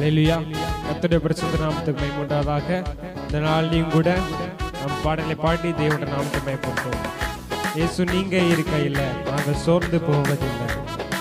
அல்லேலூயா கர்த்தருடைய பரிசுத்த நாமத்துக்கு மைமுண்டாதாக இந்த நாளிலையும் கூட நம் பாடலை பாடி தேவனுடைய நாமத்தை மைப்படுத்துவோம் இயேசு நீங்க இருக்கையில் நாங்கள் சோர்ந்து போவதில்லை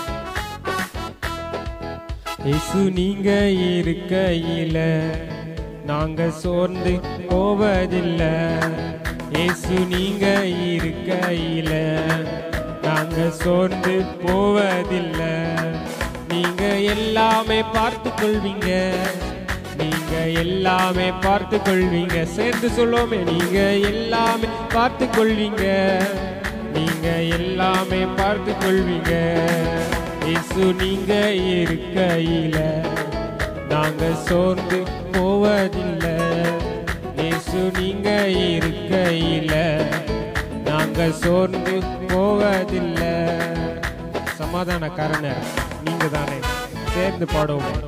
இயேசு நீங்க இருக்கையில நாங்க சோர்ந்து போவதில்லை இயேசு நீங்க இருக்கையில நாங்க சோர்ந்து போவதில்லை நீங்க எல்லாமே பார்த்து கொள்வீங்க நீங்க எல்லாமே பார்த்து கொள்வீங்க சேர்ந்து சொல்லுவோமே நீங்க எல்லாமே பார்த்து கொள்வீங்க நீங்க எல்லாமே பார்த்து கொள்வீங்க இயேசு நீங்க இருக்கையில நாங்க சோர்ந்து போவதில்லை இயேசு நீங்க இருக்கையில நாங்க சோர்ந்து போவதில்லை சமாதானக்காரனர் நீங்க தானே சேர்ந்து பாடுவோம்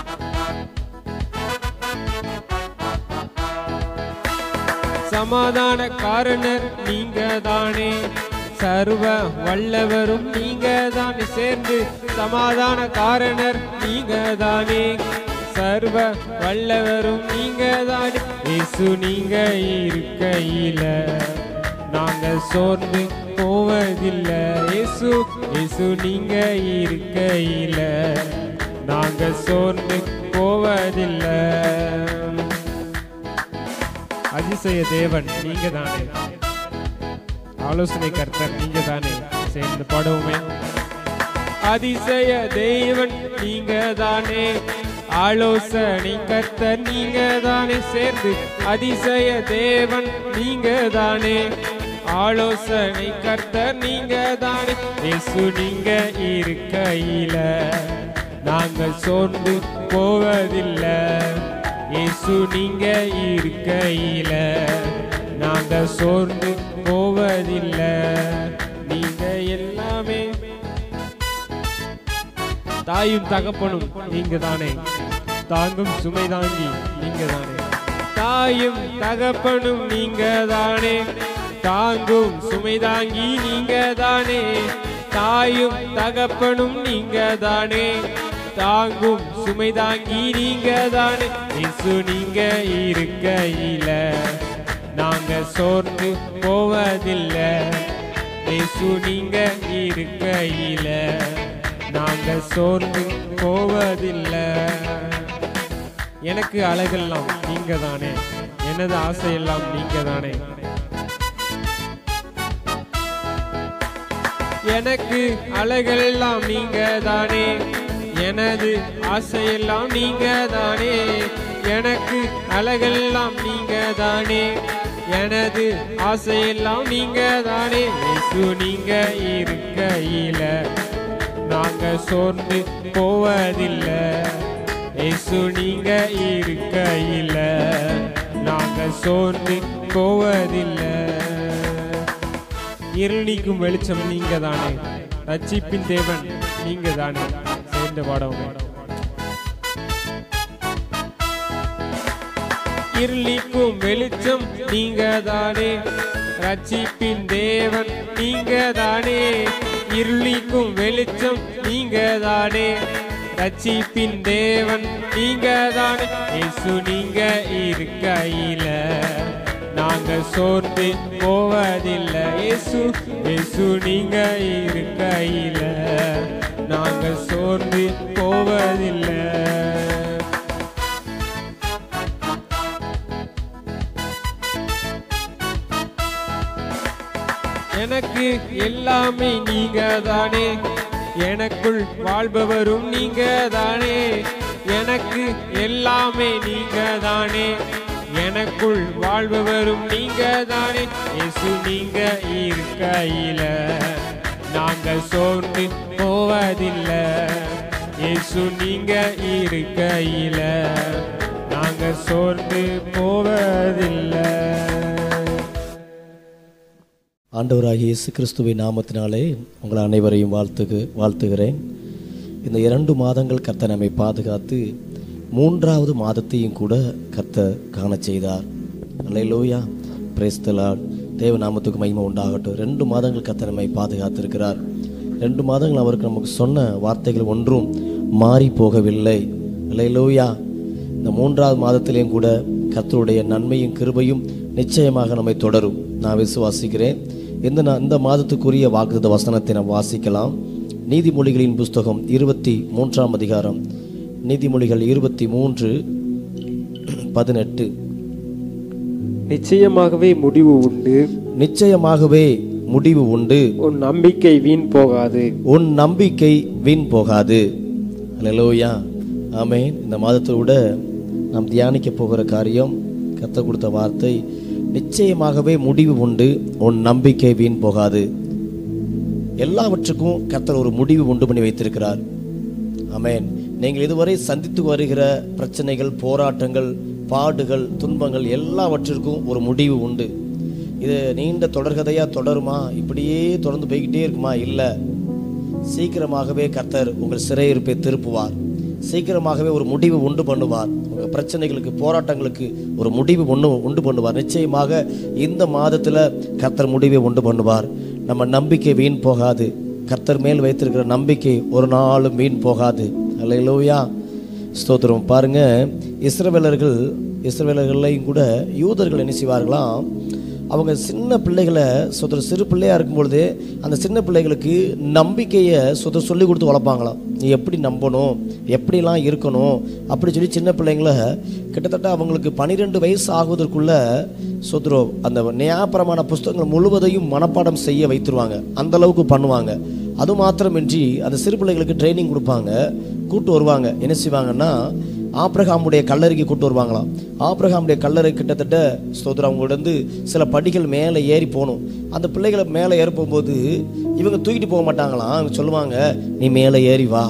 சமாதான காரணர் நீங்க தானே சர்வ வல்லவரும் நீங்க தானே சேர்ந்து சமாதான காரணர் நீங்க தானே சர்வ வல்லவரும் நீங்க தானே இயேசு நீங்க இருக்கையில நாங்க சோர்ந்து போவதில்லை இயேசு இயேசு நீங்க இருக்கையில நாங்க சோர்ந்து போவதில்லை அதிசய தேவன் நீங்க தானே ஆலோசனை கர்த்தர் நீங்க தானே சேர்ந்து பாடுவோமே அதிசய தேவன் நீங்க தானே ஆலோசனை கர்த்தர் நீங்க தானே சேர்ந்து அதிசய தேவன் நீங்க தானே ஆலோசனை கர்த்தர் நீங்க தானே இயேசு நீங்க இருக்கையில நாங்கள் சோர்ந்து போவதில்லை இயேசு நீங்க இருக்கையில நாங்க சோர்ந்து போவதில்லை நீங்க எல்லாமே தாயும் தகப்பனும் நீங்க தானே தாங்கும் சுமை தாங்கி நீங்க தானே தாயும் தகப்பனும் நீங்க தானே தாங்கும் சுமை தாங்கி நீங்க தானே தாயும் தகப்பனும் நீங்க தானே தாங்கும் சுமை தாங்கி நீங்க தானே இயேசு நீங்க இருக்கையில நாங்க சோர்ந்து போவதில்லை இயேசு நீங்க இருக்கையில நாங்க சோர்ந்து போவதில்லை எனக்கு அழகெல்லாம் நீங்க தானே எனது ஆசையெல்லாம் நீங்க தானே எனக்கு அழகெல்லாம் நீங்க தானே எனது ஆசையெல்லாம் நீங்க தானே எனக்கு அழகெல்லாம் நீங்க தானே எனது ஆசையெல்லாம் நீங்க தானே இயேசு நீங்க இருக்கையில நாங்க சோர்ந்து போவதில்லை இயேசு நீங்க இருக்கையில நாங்க சோர்ந்து போவதில்லை இருள் நீக்கும் வெளிச்சம் நீங்க தானே ரட்சிப்பின் தேவன் நீங்க தானே சேர்ந்து பாடவும் இருள் நீக்கும் வெளிச்சம் நீங்க தானே ரட்சிப்பின் தேவன் நீங்க தானே இருள் நீக்கும் வெளிச்சம் நீங்க தானே ரட்சிப்பின் தேவன் நீங்க தானே இயேசு நீங்க இருக்கையில நாங்க சோர்ந்து போவதில்லை இயேசு இயேசு நீங்க இருக்கையில நாங்க சோர்ந்து போவதில்லை எனக்கு எல்லாமே நீங்க தானே எனக்குள் வாழ்பவரும் நீங்க தானே எனக்கு எல்லாமே நீங்க தானே எனக்குள் வாழ்பவரும் நீங்க தானே இயேசு நீங்க இருக்கையில நாங்க சோர்ந்து போவதில்லை இயேசு நீங்க இருக்கையில நாங்க சோர்ந்து போவதில்லை ஆண்டவராகிய இயேசு கிறிஸ்துவின் நாமத்தினாலே உங்கள் அனைவரையும் வாழ்த்துகு வாழ்த்துகிறேன் இந்த இரண்டு மாதங்கள் கர்த்தர் நம்மை பாதுகாத்து மூன்றாவது மாதத்தையும் கூட கர்த்தர் காணச் செய்தார் அல்லேலூயா பிரேஸ்தலால் தேவ நாமத்துக்கு மகிமை உண்டாகட்டும் ரெண்டு மாதங்கள் கர்த்தர் நம்மை பாதுகாத்திருக்கிறார் ரெண்டு மாதங்கள் அவருக்கு நமக்கு சொன்ன வார்த்தைகள் ஒன்றும் மாறி போகவில்லை அல்லேலூயா இந்த மூன்றாவது மாதத்திலேயும் கூட கர்த்தருடைய நன்மையும் கிருபையும் நிச்சயமாக நம்மை தொடரும் நான் விசுவாசிக்கிறேன் இந்த நா- இந்த மாதத்துக்குரிய வாக்குத்த வசனத்தை நாம் வாசிக்கலாம் நீதிமொழிகளின் புஸ்தகம் இருபத்தி மூன்றாம் அதிகாரம் நீதிமொழிகள் இருபத்தி மூன்று பதினெட்டு நிச்சயமாகவே முடிவு உண்டு நிச்சயமாகவே முடிவு உண்டு உன் நம்பிக்கை வீண் போகாது உன் நம்பிக்கை வீண் போகாது அல்லேலூயா ஆமென் இந்த மாதத்தோட நாம் தியானிக்க போகிற காரியம் கத்த கொடுத்த வார்த்தை நிச்சயமாகவே முடிவு உண்டு உன் நம்பிக்கை வீண் போகாது எல்லாவற்றுக்கும் கர்த்தர் ஒரு முடிவு உண்டு பண்ணி வைத்திருக்கிறார் ஆமென் நீங்கள் இதுவரை சந்தித்து வருகிற பிரச்சனைகள் போராட்டங்கள் பாடுகள் துன்பங்கள் எல்லாவற்றிற்கும் ஒரு முடிவு உண்டு இது நீண்ட தொடர்கதையா தொடருமா இப்படியே தொடர்ந்து போய்கிட்டே இருக்குமா இல்லை சீக்கிரமாகவே கர்த்தர் உங்கள் சிறையிருப்பை திருப்புவார் சீக்கிரமாகவே ஒரு முடிவு உண்டு பண்ணுவார் உங்கள் பிரச்சனைகளுக்கு போராட்டங்களுக்கு ஒரு முடிவு ஒன்று உண்டு பண்ணுவார் நிச்சயமாக இந்த மாதத்தில் கர்த்தர் முடிவை உண்டு பண்ணுவார் நம்ம நம்பிக்கை வீண் போகாது கர்த்தர் மேல் வைத்திருக்கிற நம்பிக்கை ஒரு நாளும் வீண் போகாது அல்லையிலோயா ஸ்தோத்திரம் பாருங்க இஸ்ரவேலர்கள் இஸ்ரவேலர்களையும் கூட யூதர்கள் என்ன செய்வார்களாம் அவங்க சின்ன பிள்ளைகளை சொத்த சிறு பிள்ளையா இருக்கும் பொழுது அந்த சின்ன பிள்ளைகளுக்கு நம்பிக்கையை சொத்த சொல்லி கொடுத்து வளர்ப்பாங்களாம் நீ எப்படி நம்பணும் எப்படிலாம் இருக்கணும் அப்படி சொல்லி சின்ன பிள்ளைங்கள கிட்டத்தட்ட அவங்களுக்கு பன்னிரெண்டு வயசு ஆகுவதற்குள்ள சொத்துரோ அந்த நியாயபரமான புஸ்தகங்கள் முழுவதையும் மனப்பாடம் செய்ய வைத்துருவாங்க அந்த அளவுக்கு பண்ணுவாங்க அது மாத்திரமின்றி அந்த சிறு பிள்ளைகளுக்கு ட்ரைனிங் கொடுப்பாங்க கூட்டு வருவாங்க என்ன செய்வாங்கன்னா ஆப்ரஹாமுடைய கல்லறைக்கு கூட்டு வருவாங்களாம் ஆப்ரஹாமுடைய கல்லறை கிட்டத்தட்ட ஸ்தோத்திரம் அவங்களோட வந்து சில படிகள் மேலே ஏறி போகணும் அந்த பிள்ளைகளை மேலே ஏறி போகும்போது இவங்க தூக்கிட்டு போக மாட்டாங்களாம் அவங்க சொல்லுவாங்க நீ மேலே ஏறி வா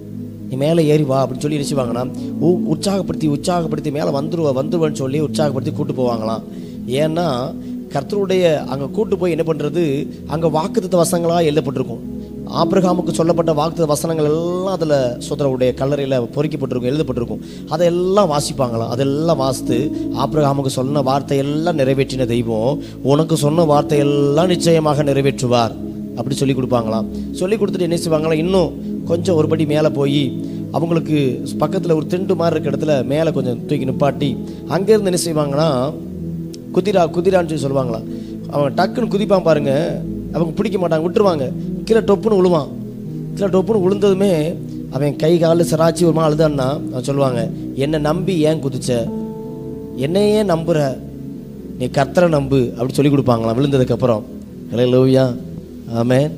நீ மேலே ஏறி வா அப்படின்னு சொல்லி நினைச்சுவாங்கன்னா ஊ உற்சாகப்படுத்தி உற்சாகப்படுத்தி மேலே வந்துருவ வந்துருவேன்னு சொல்லி உற்சாகப்படுத்தி கூட்டு போவாங்களாம் ஏன்னா கர்த்தருடைய அங்கே கூட்டு போய் என்ன பண்ணுறது அங்கே வாக்குத்த வசங்களாக எழுதப்பட்டிருக்கும் ஆபிரகாமுக்கு சொல்லப்பட்ட வாக்குத்த வசனங்கள் எல்லாம் அதில் சுதரவுடைய கல்லறையில் பொறிக்கப்பட்டிருக்கும் எழுதப்பட்டிருக்கும் அதெல்லாம் வாசிப்பாங்களாம் அதெல்லாம் வாசித்து ஆபிரகாமுக்கு சொன்ன வார்த்தையெல்லாம் நிறைவேற்றின தெய்வம் உனக்கு சொன்ன வார்த்தையெல்லாம் நிச்சயமாக நிறைவேற்றுவார் அப்படி சொல்லி கொடுப்பாங்களாம் சொல்லி கொடுத்துட்டு என்ன செய்வாங்களா இன்னும் கொஞ்சம் ஒரு படி மேலே போய் அவங்களுக்கு பக்கத்தில் ஒரு திண்டு மாதிரி இருக்க இடத்துல மேலே கொஞ்சம் தூக்கி நிப்பாட்டி அங்கேருந்து என்ன செய்வாங்கன்னா குதிரா குதிரான்னு சொல்லி சொல்லுவாங்களாம் அவன் டக்குன்னு குதிப்பான் பாருங்க அவங்க பிடிக்க மாட்டாங்க விட்டுருவாங்க கீழே டொப்புன்னு விழுவான் கீழே டொப்புன்னு விழுந்ததுமே அவன் கை காலில் சிராச்சி ஒரு அழுதான்னா அவன் சொல்லுவாங்க என்னை நம்பி ஏன் குதிச்ச என்னையே நம்புற நீ கர்த்தரை நம்பு அப்படி சொல்லி கொடுப்பாங்களாம் விழுந்ததுக்கப்புறம் லோவியா ஆமென்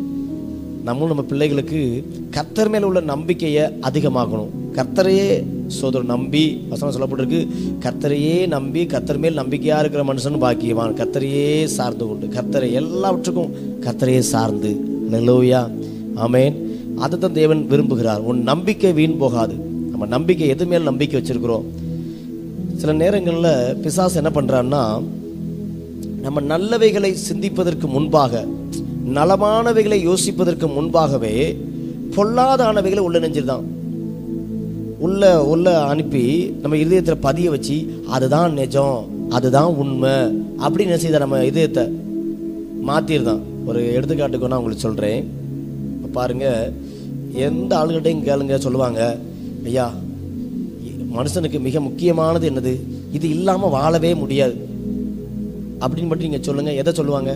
நம்மளும் நம்ம பிள்ளைகளுக்கு கர்த்தர் மேல உள்ள நம்பிக்கையை அதிகமாக்கணும் கர்த்தரையே சோதரம் நம்பி வசனம் சொல்லப்பட்டிருக்கு கர்த்தரையே நம்பி கர்த்தர் மேல் நம்பிக்கையா இருக்கிற மனுஷன் பாக்கியவான் கர்த்தரையே சார்ந்து கொண்டு கர்த்தரை எல்லாவற்றுக்கும் கர்த்தரையே சார்ந்து லோவியா ஆமென் அதை தான் தேவன் விரும்புகிறார் உன் நம்பிக்கை வீண் போகாது நம்ம நம்பிக்கை எது மேல் நம்பிக்கை வச்சிருக்கிறோம் சில நேரங்களில் பிசாசு என்ன பண்றான்னா நம்ம நல்லவைகளை சிந்திப்பதற்கு முன்பாக நலமானவைகளை யோசிப்பதற்கு முன்பாகவே பொல்லாதானவைகளை உள்ள நெஞ்சிருதான் உள்ள உள்ள அனுப்பி நம்ம இதயத்தில் பதிய வச்சு அதுதான் நிஜம் அதுதான் உண்மை அப்படின்னு என்ன செய்த நம்ம இதயத்தை மாத்திருதான் ஒரு எடுத்துக்காட்டுக்கு நான் உங்களுக்கு சொல்றேன் இப்ப பாருங்க எந்த ஆளுகிட்டையும் கேளுங்க சொல்லுவாங்க ஐயா மனுஷனுக்கு மிக முக்கியமானது என்னது இது இல்லாம வாழவே முடியாது அப்படின்னு மட்டும் நீங்க சொல்லுங்க எதை சொல்லுவாங்க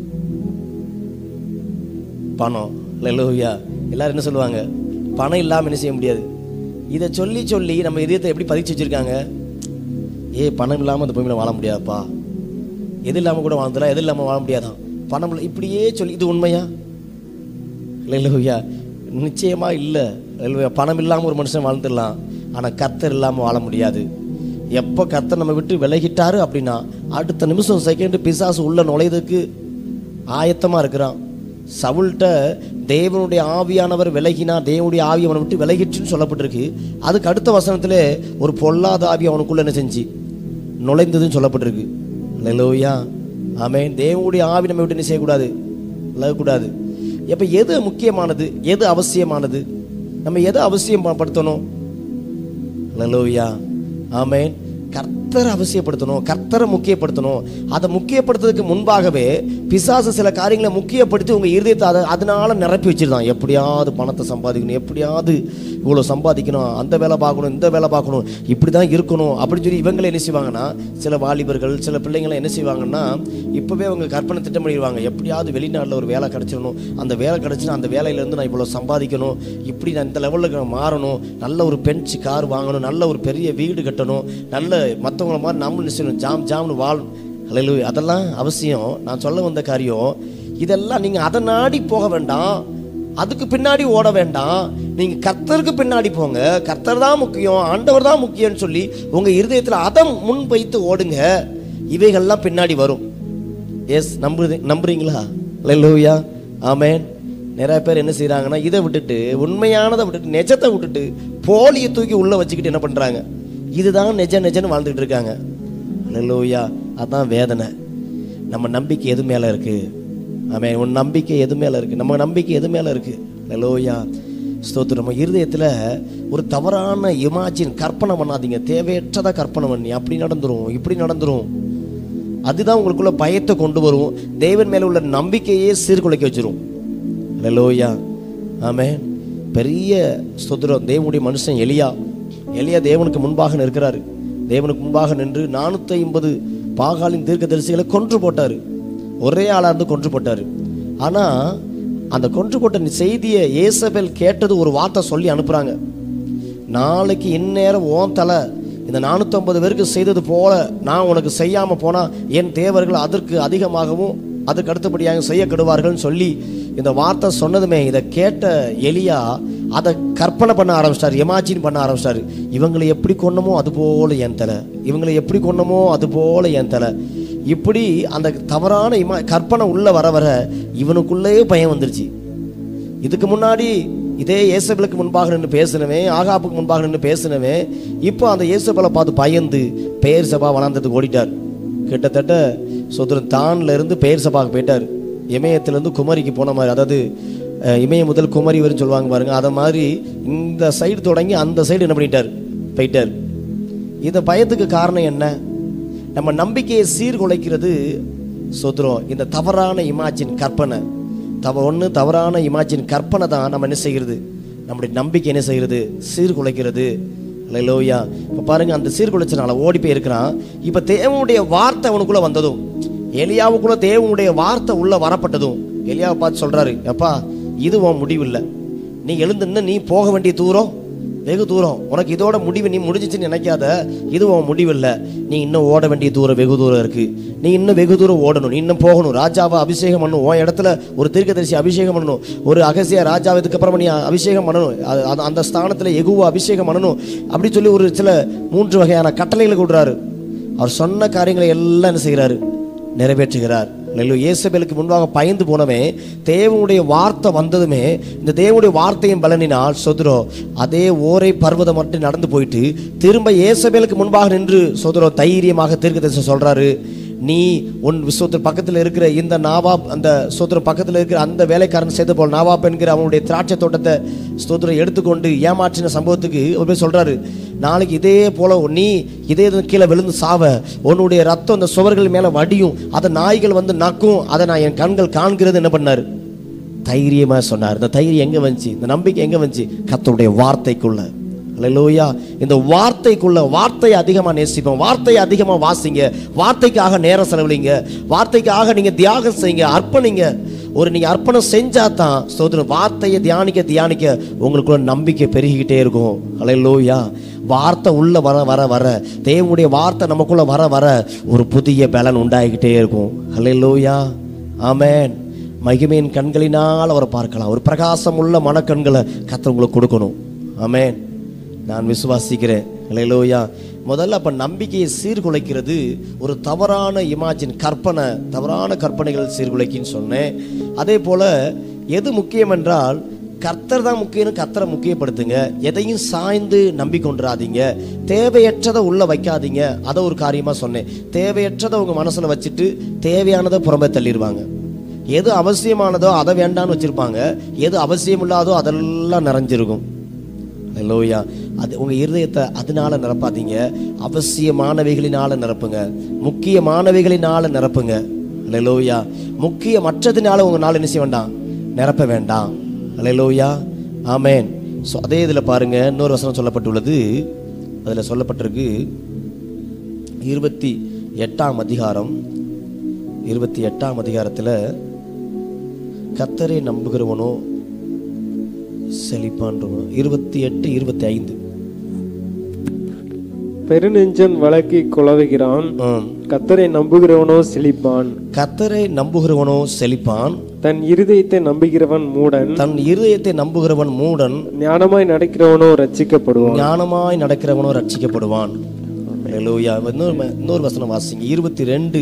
பணம் லலோவியா எல்லாரும் என்ன சொல்லுவாங்க பணம் இல்லாமல் என்ன செய்ய முடியாது இதை சொல்லி சொல்லி நம்ம இதயத்தை எப்படி பதிச்சு வச்சிருக்காங்க ஏ பணம் இல்லாமல் அந்த பூமியில் வாழ முடியாதுப்பா எது இல்லாமல் கூட வாழ்ந்துடலாம் எது இல்லாமல் வாழ முடியாதான் பணம் இல்ல- இப்படியே சொல்லி இது உண்மையா லலோவியா நிச்சயமா இல்லை லலோவியா பணம் இல்லாமல் ஒரு மனுஷன் வாழ்ந்துடலாம் ஆனால் கர்த்தர் இல்லாமல் வாழ முடியாது எப்போ கர்த்தர் நம்ம விட்டு விலகிட்டாரு அப்படின்னா அடுத்த நிமிஷம் செகண்ட் பிசாசு உள்ள நுழையதுக்கு ஆயத்தமாக இருக்கிறான் சவுல்கிட்ட தேவனுடைய ஆவியானவர் விலகினா தேவனுடைய ஆவி அவனை விட்டு விலகிட்டுன்னு சொல்லப்பட்டிருக்கு அதுக்கு அடுத்த வசனத்தில் ஒரு பொல்லாத ஆவி அவனுக்குள்ள என்ன செஞ்சு நுழைந்ததுன்னு சொல்லப்பட்டிருக்கு லலோயா ஆமென் தேவனுடைய ஆவி நம்ம விட்டு என்ன செய்யக்கூடாது விலகக்கூடாது எப்போ எது முக்கியமானது எது அவசியமானது நம்ம எதை அவசியம் படுத்தணும் லலோயா ஆமென் கர்த்த கர்த்தரை அவசியப்படுத்தணும் கர்த்தரை முக்கியப்படுத்தணும் அதை முக்கியப்படுத்துறதுக்கு முன்பாகவே பிசாசு சில காரியங்களை முக்கியப்படுத்தி உங்க இருதயத்தை அதை அதனால நிரப்பி வச்சிருந்தான் எப்படியாவது பணத்தை சம்பாதிக்கணும் எப்படியாவது இவ்வளோ சம்பாதிக்கணும் அந்த வேலை பார்க்கணும் இந்த வேலை பார்க்கணும் இப்படி தான் இருக்கணும் அப்படின்னு சொல்லி இவங்களை என்ன செய்வாங்கன்னா சில வாலிபர்கள் சில பிள்ளைங்களை என்ன செய்வாங்கன்னா இப்போவே அவங்க கற்பனை திட்டம் பண்ணிடுவாங்க எப்படியாவது வெளிநாட்டில் ஒரு வேலை கிடச்சிடணும் அந்த வேலை கிடச்சினா அந்த வேலையிலேருந்து நான் இவ்வளோ சம்பாதிக்கணும் இப்படி நான் இந்த லெவலில் நான் மாறணும் நல்ல ஒரு பென்ச் கார் வாங்கணும் நல்ல ஒரு பெரிய வீடு கட்டணும் நல்ல மற்றவங்கள மாதிரி நம்மளும் என்ன செய்யணும் ஜாம் ஜாம்னு வாழ் ஹalleluya அதெல்லாம் அவசியம் நான் சொல்ல வந்த காரியம் இதெல்லாம் நீங்கள் அதை நாடி போக வேண்டாம் அதுக்கு பின்னாடி ஓட வேண்டாம் நீங்க கர்த்தருக்கு பின்னாடி போங்க கர்த்தர் தான் முக்கியம் ஆண்டவர் தான் முக்கியம்னு சொல்லி உங்க இருதயத்தில் அதை முன் வைத்து ஓடுங்க இவைகள்லாம் பின்னாடி வரும் எஸ் நம்புது நம்புறீங்களா லூயா ஆமேன் நிறைய பேர் என்ன செய்றாங்கன்னா இதை விட்டுட்டு உண்மையானதை விட்டுட்டு நெஜத்தை விட்டுட்டு போலியை தூக்கி உள்ள வச்சுக்கிட்டு என்ன பண்றாங்க இதுதான் நெஜ நெஜன்னு வாழ்ந்துட்டு இருக்காங்க லூயா அதான் வேதனை நம்ம நம்பிக்கை எது மேல இருக்கு ஆமென் உன் நம்பிக்கை எது மேல இருக்கு நம்ம நம்பிக்கை எது மேல இருக்கு லோயா ஸ்தோத்திரம் நம்ம இருதயத்துல ஒரு தவறான இமாஜின் கற்பனை பண்ணாதீங்க தேவையற்றதா கற்பனை பண்ணி அப்படி நடந்துரும் இப்படி நடந்துரும் அதுதான் உங்களுக்குள்ள பயத்தை கொண்டு வரும் தேவன் மேல உள்ள நம்பிக்கையே சீர்குலைக்க வச்சிரும் லோயா ஆமென் பெரிய ஸ்தோத்திரம் தேவனுடைய மனுஷன் எலியா எலியா தேவனுக்கு முன்பாக நிற்கிறாரு தேவனுக்கு முன்பாக நின்று நானூற்றி ஐம்பது பாகாலின் தீர்க்கதரிசிகளை கொன்று போட்டாரு ஒரே ஆளா இருந்து கொன்று போட்டாரு ஆனா அந்த கொன்று போட்ட செய்தியை ஏசபேல் கேட்டது ஒரு வார்த்தை சொல்லி அனுப்புறாங்க நாளைக்கு இந்நேரம் ஓன் தலை இந்த நானூற்றம்பது பேருக்கு செய்தது போல நான் உனக்கு செய்யாம போனா என் தேவர்கள் அதற்கு அதிகமாகவும் அதுக்கு அடுத்தபடியாக செய்ய கெடுவார்கள்னு சொல்லி இந்த வார்த்தை சொன்னதுமே இதை கேட்ட எலியா அதை கற்பனை பண்ண ஆரம்பிச்சிட்டாரு எமாஜின் பண்ண ஆரம்பிச்சிட்டாரு இவங்களை எப்படி கொன்னமோ அது போல என் தலை இவங்களை எப்படி கொன்னமோ அது போல என் தலை இப்படி அந்த தவறான இமா கற்பனை உள்ள வர வர இவனுக்குள்ளேயே பயம் வந்துருச்சு இதுக்கு முன்னாடி இதே இயேசபலுக்கு முன்பாக நின்று பேசினவன் ஆகாப்புக்கு முன்பாக நின்று பேசினவன் இப்போ அந்த இயேசபலை பார்த்து பயந்து பெயர் சபா வளர்ந்ததுக்கு ஓடிட்டார் கிட்டத்தட்ட சொத்துரன் தான்ல இருந்து பெயர் சபாவுக்கு போயிட்டார் இமயத்திலேருந்து குமரிக்கு போன மாதிரி அதாவது அஹ், இமயம் முதல் குமரி வரையும் சொல்லுவாங்க பாருங்க அதை மாதிரி இந்த சைடு தொடங்கி அந்த சைடு என்ன பண்ணிட்டார் போயிட்டார் இந்த பயத்துக்கு காரணம் என்ன நம்ம நம்பிக்கையை சீர்குலைக்கிறது சொத்துறோம் இந்த தவறான இமாஜின் கற்பனை தவ ஒன்று தவறான இமாஜின் கற்பனை தான் நம்ம என்ன செய்கிறது நம்முடைய நம்பிக்கை என்ன செய்கிறது சீர்குலைக்கிறது லோயா இப்போ பாருங்க அந்த சீர்குலைச்சனால ஓடி போய் இருக்கிறான் இப்போ தேவனுடைய வார்த்தை அவனுக்குள்ள வந்ததும் எலியாவுக்குள்ள தேவனுடைய வார்த்தை உள்ள வரப்பட்டதும் எலியாவை பார்த்து சொல்றாரு அப்பா இது உன் முடிவில்லை நீ எழுந்துன்னு நீ போக வேண்டிய தூரம் வெகு தூரம் உனக்கு இதோட முடிவு நீ முடிஞ்சிச்சுன்னு நினைக்காத இது உன் முடிவில்லை நீ இன்னும் ஓட வேண்டிய தூரம் வெகு தூரம் இருக்கு நீ இன்னும் வெகு தூரம் ஓடணும் நீ இன்னும் போகணும் ராஜாவை அபிஷேகம் பண்ணணும் உன் இடத்துல ஒரு தீர்க்கதரிசி அபிஷேகம் பண்ணணும் ஒரு அகசிய ராஜாவை இதுக்கப்புறம் நீ அபிஷேகம் பண்ணணும் அது- அது- அந்த ஸ்தானத்துல எகுவ அபிஷேகம் பண்ணணும் அப்படி சொல்லி ஒரு சில மூன்று வகையான கட்டளைகளை கொடுறாரு அவர் சொன்ன காரியங்களை எல்லாம் என்ன செய்கிறாரு நிறைவேற்றுகிறார் நெல்லு இயேசபேலுக்கு முன்பாக பயந்து போனவன் தேவனுடைய வார்த்தை வந்ததுமே இந்த தேவனுடைய வார்த்தையும் பலனினால் சொதுரோ அதே ஓரை பர்வதம் மட்டும் நடந்து போயிட்டு திரும்ப இயேசபேலுக்கு முன்பாக நின்று சொதுரோ தைரியமாக தீர்க்கதரிசனம் சொல்றாரு நீ உன் விஸ்வத்தின் பக்கத்தில் இருக்கிற இந்த நாவாப் அந்த ஸ்தோத்திரம் பக்கத்தில் இருக்கிற அந்த வேலைக்காரன் செய்த போல் நாவாப் என்கிற அவனுடைய திராட்சை தோட்டத்தை ஸ்தோத்திரம் எடுத்துக்கொண்டு ஏமாற்றின சம்பவத்துக்கு அவர் போய் சொல்றாரு நாளைக்கு இதே போல நீ இதே இது கீழே விழுந்து சாவ உன்னுடைய ரத்தம் அந்த சுவர்கள் மேல வடியும் அதை நாய்கள் வந்து நக்கும் அதை நான் என் கண்கள் காண்கிறது என்ன பண்ணாரு தைரியமா சொன்னார் இந்த தைரியம் எங்க வந்துச்சு இந்த நம்பிக்கை எங்க வந்துச்சு கர்த்தருடைய வார்த்தைக்குள்ள அல்லேலூயா இந்த வார்த்தைக்குள்ள வார்த்தையை அதிகமா நேசிப்போம் வார்த்தையை அதிகமா வாசிங்க வார்த்தைக்காக நேரம் செலவழிங்க வார்த்தைக்காக நீங்க தியாகம் செய்யுங்க அர்ப்பணிங்க ஒரு நீங்க அர்ப்பணம் செஞ்சா தான் சோதரன் வார்த்தையை தியானிக்க தியானிக்க உங்களுக்குள்ள நம்பிக்கை பெருகிக்கிட்டே இருக்கும் அல்லேலூயா வார்த்தை உள்ள வர வர வர தேவனுடைய வார்த்தை நமக்குள்ள வர வர ஒரு புதிய பலன் உண்டாகிக்கிட்டே இருக்கும் அல்லேலூயா ஆமென் மகிமையின் கண்களினால் அவரை பார்க்கலாம் ஒரு பிரகாசம் உள்ள மனக்கண்களை கர்த்தர் உங்களுக்கு கொடுக்கணும் ஆமென் நான் விசுவாசிக்கிறேன் ஹalleluya முதல்ல அப்ப நம்பிக்கையை சீர்குலைக்கிறது ஒரு தவறான இமாஜின் கற்பனை தவறான கற்பனைகள் சீர்குலைக்கின்னு சொன்னேன் அதே போல எது முக்கியம் என்றால் கர்த்தர் தான் முக்கியம் கர்த்தரை முக்கியப்படுத்துங்க எதையும் சாய்ந்து நம்பிக்கொண்டுறாதீங்க தேவையற்றதை உள்ள வைக்காதீங்க அதை ஒரு காரியமா சொன்னேன் தேவையற்றதை உங்க மனசுல வச்சுட்டு தேவையானதை புறம்பே தள்ளிடுவாங்க எது அவசியமானதோ அதை வேண்டான்னு வச்சிருப்பாங்க எது அவசியம் இல்லாதோ அதெல்லாம் நிறைஞ்சிருக்கும் ஹalleluya அது உங்க இருதயத்தை அதனால நிரப்பாதீங்க அவசியமானவைகளினால நிரப்புங்க முக்கியமானவைகளினால நிரப்புங்க அல்லேலூயா முக்கியமற்றதுனால உங்க நாள் என்ன செய்ய வேண்டாம் நிரப்ப வேண்டாம் அல்லேலூயா ஆமென் ஸோ அதே இதில் பாருங்க இன்னொரு வசனம் சொல்லப்பட்டுள்ளது அதில் சொல்லப்பட்டிருக்கு இருபத்தி எட்டாம் அதிகாரம் இருபத்தி எட்டாம் அதிகாரத்தில் கத்தரை நம்புகிறவனோ செழிப்பான்றவனோ இருபத்தி எட்டு இருபத்தி ஐந்து பெருநெஞ்சன் வழக்கை குழவுகிறான் ம். கத்தரை நம்புகிறவனோ செழிப்பான் கத்தரை நம்புகிறவனோ செழிப்பான் தன் இருதயத்தை நம்புகிறவன் மூடன் தன் இருதயத்தை நம்புகிறவன் மூடன் ஞானமாய் நடக்கிறவனோ ரட்சிக்கப்படுவான் ஞானமாய் நடக்கிறவனோ ரட்சிக்கப்படுவான் ஹalleluya. இன்னொரு ம- இன்னொரு வசனம் வாசிங்க இருபத்தி ரெண்டு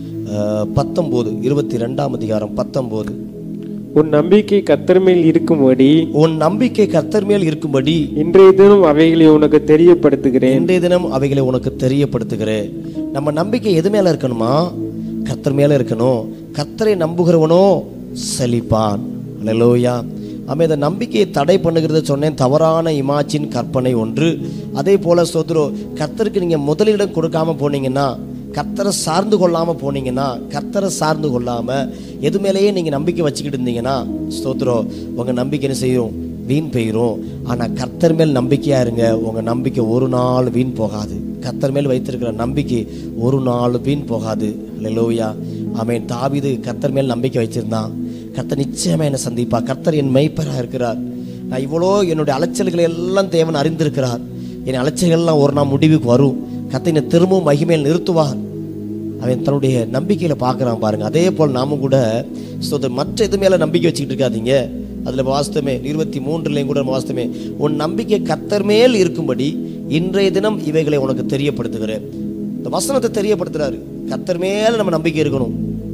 பத்தொம்போது இருபத்தி ரெண்டாம் அதிகாரம் பத்தொம்போது உன் நம்பிக்கை கத்தர் மேல் இருக்கும்படி உன் நம்பிக்கை கர்த்தர் மேல் இருக்கும்படி இன்றைய தினம் அவைகளை உனக்கு தெரியப்படுத்துகிறேன் இன்றைய தினம் அவைகளை உனக்கு தெரியப்படுத்துகிறேன் நம்ம நம்பிக்கை எது மேல இருக்கணுமா கர்த்தர் மேல இருக்கணும் கர்த்தரை நம்புகிறவனோ செழிப்பான் அல்லேலூயா ஆமே இந்த நம்பிக்கையை தடை பண்ணுகிறது சொன்னேன் தவறான இமாச்சின் கற்பனை ஒன்று அதே போல சோதரோ கர்த்தருக்கு நீங்க முதலிடம் கொடுக்காம போனீங்கன்னா கர்த்தரை சார்ந்து கொள்ளாம போனீங்கன்னா கர்த்தரை சார்ந்து கொள்ளாம எது மேலேயே நீங்க நம்பிக்கை வச்சுக்கிட்டு இருந்தீங்கன்னா ஸ்தோத்திரம் உங்க நம்பிக்கை என்ன செய்யும் வீண் பெய்யும் ஆனா கர்த்தர் மேல் நம்பிக்கையா இருங்க உங்க நம்பிக்கை ஒரு நாள் வீண் போகாது கர்த்தர் மேல் வைத்திருக்கிற நம்பிக்கை ஒரு நாள் வீண் போகாது லெலோயா ஆமென் தாவீது கர்த்தர் மேல் நம்பிக்கை வச்சிருந்தான் கர்த்தர் நிச்சயமா என்னை சந்திப்பா கர்த்தர் என் மெய்ப்பரா இருக்கிறார் நான் இவ்வளோ என்னுடைய அலைச்சல்களை எல்லாம் தேவன் அறிந்திருக்கிறார் என் அலைச்சல்கள்லாம் ஒரு நாள் முடிவுக்கு வரும் கர்த்தர் என்னை திரும்பவும் மகிமையில் நிறுத்துவார் அவன் தன்னுடைய நம்பிக்கையில பார்க்கறான் பாருங்க அதே போல் நாமும் கூட ஸ்தோத்திரம், மற்ற இது மேல நம்பிக்கை வச்சுக்கிட்டு இருக்காதீங்க அதுல வாஸ்தமே இருபத்தி மூன்றுலையும் கூட வாஸ்தமே உன் நம்பிக்கை கர்த்தர் மேல் இருக்கும்படி இன்றைய தினம் இவைகளை உனக்கு தெரியப்படுத்துகிறேன் இந்த வசனத்தை தெரியப்படுத்துறாரு கர்த்தர் மேல நம்ம நம்பிக்கை இருக்கணும்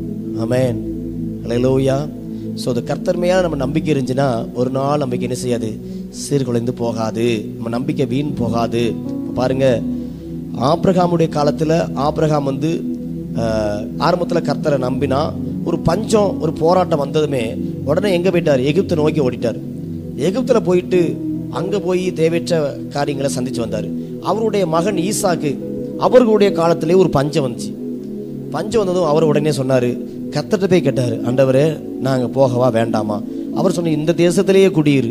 ஆமென் ஹalleluya ஸோ அது கர்த்தர் மேல நம்ம நம்பிக்கை இருந்துச்சுன்னா ஒரு நாள் நம்பிக்கை என்ன செய்யாது சீர்குலைந்து போகாது நம்ம நம்பிக்கை வீண் போகாது இப்ப பாருங்க ஆபிரகாமுடைய காலத்துல ஆபிரகாம் வந்து ஆஹ், ஆரம்பத்துல கர்த்தரை நம்பினா ஒரு பஞ்சம் ஒரு போராட்டம் வந்ததுமே உடனே எங்க போயிட்டார் எகிப்தை நோக்கி ஓடிட்டார் எகிப்துல போயிட்டு அங்க போய் தேவையற்ற காரியங்களை சந்திச்சு வந்தார் அவருடைய மகன் ஈசாக்கு அவர்களுடைய காலத்திலே ஒரு பஞ்சம் வந்துச்சு பஞ்சம் வந்ததும் அவர் உடனே சொன்னாரு கத்தட்ட போய் கேட்டாரு ஆண்டவரே நாங்க போகவா வேண்டாமா அவர் சொன்ன இந்த தேசத்திலேயே குடியிரு